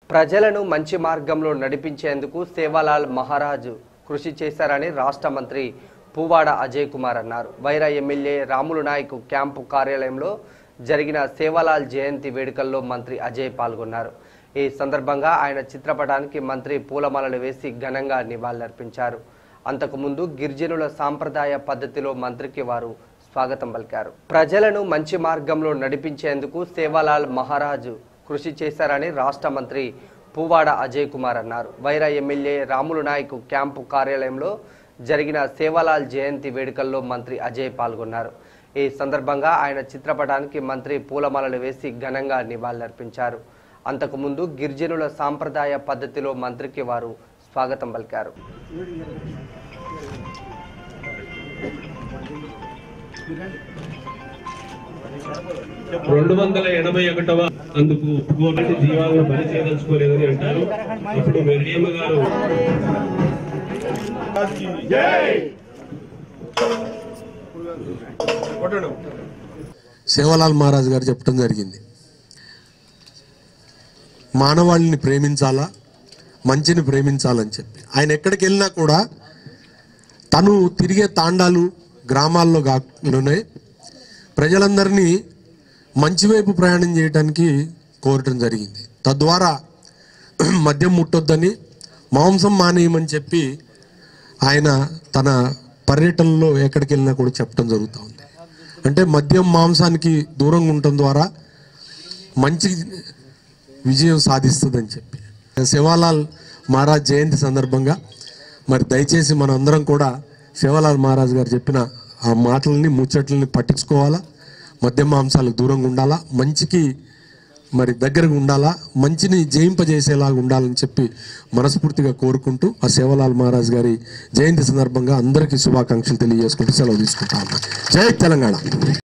ప్రజలను మంచి మార్గంలో నడిపించేందుకు సేవాలాల్ మహారాజ్ కృషి చేశారని రాష్ట్ర మంత్రి పువ్వాడ అజయ్ కుమార్ అన్నారు వైరా ఎమ్మెల్యే రాములు నాయక్ క్యాంపు కార్యాలయంలో జరిగిన సేవాలాల్ జయంతి వేడుకల్లో మంత్రి అజయ్ పాల్గొన్నారు ఈ సందర్భంగా ఆయన చిత్రపటానికి మంత్రి పూలమాలలు వేసి ఘనంగా నివాళులర్పించారు అంతకుముందు గిరిజనుల సాంప్రదాయ పద్ధతిలో మంత్రికి వారు స్వాగతం పలికారు ప్రజలను మంచి మార్గంలో నడిపించేందుకు సేవాలాల్ మహారాజ్ కృషి చేశారని రాష్ట్ర మంత్రి పువ్వాడ అజయ్ కుమార్ అన్నారు వైరా ఎమ్మెల్యే రాములు నాయక్ క్యాంపు కార్యాలయంలో జరిగిన సేవాలాల్ జయంతి వేడుకల్లో మంత్రి అజయ్ పాల్గొన్నారు ఈ సందర్భంగా ఆయన చిత్రపటానికి మంత్రి పూలమాలలు వేసి ఘనంగా నివాళులర్పించారు అంతకుముందు గిరిజనుల సాంప్రదాయ పద్ధతిలో మంత్రికి వారు స్వాగతం పలికారు రెండు వందల ఎనభై ఒకటవ అందుకు ఒప్పుకోనట్టు జీవాలను బలి చేయదలుచుకోలేదని అంటారు అప్పుడు వెంకయ్యమ్మ గారు సేవలాల్ మహారాజ్ గారు చెప్పడం జరిగింది మానవాళిని ప్రేమించాలా మంచిని ప్రేమించాలని చెప్పి ఆయన ఎక్కడికి వెళ్ళినా కూడా తను తిరిగే తాండాలు గ్రామాల్లో కాలోనే ప్రజలందరినీ మంచి వైపు ప్రయాణం చేయడానికి కోరటం జరిగింది తద్వారా మద్యం ముట్టొద్దని మాంసం మానేయమని చెప్పి ఆయన తన పర్యటనలో ఎక్కడికి వెళ్ళినా కూడా చెప్పడం జరుగుతూ ఉంది అంటే మద్యం మాంసానికి దూరంగా ఉండటం ద్వారా మంచి విజయం సాధిస్తుందని చెప్పి శివాలాల్ మహారాజ్ జయంతి సందర్భంగా మరి దయచేసి మన అందరం కూడా శివలాల్ మహారాజ్ గారు చెప్పిన ఆ మాటలని ముచ్చట్లని పట్టించుకోవాలా మద్యం మాంసాలకు దూరంగా ఉండాలా మంచికి మరి దగ్గరగా ఉండాలా మంచిని జయింపజేసేలాగా ఉండాలని చెప్పి మనస్ఫూర్తిగా కోరుకుంటూ ఆ సేవలాల్ మహారాజ్ గారి జయంతి సందర్భంగా అందరికీ శుభాకాంక్షలు తెలియజేసుకుంటూ సెలవు తీసుకుంటా ఉన్నా జై తెలంగాణ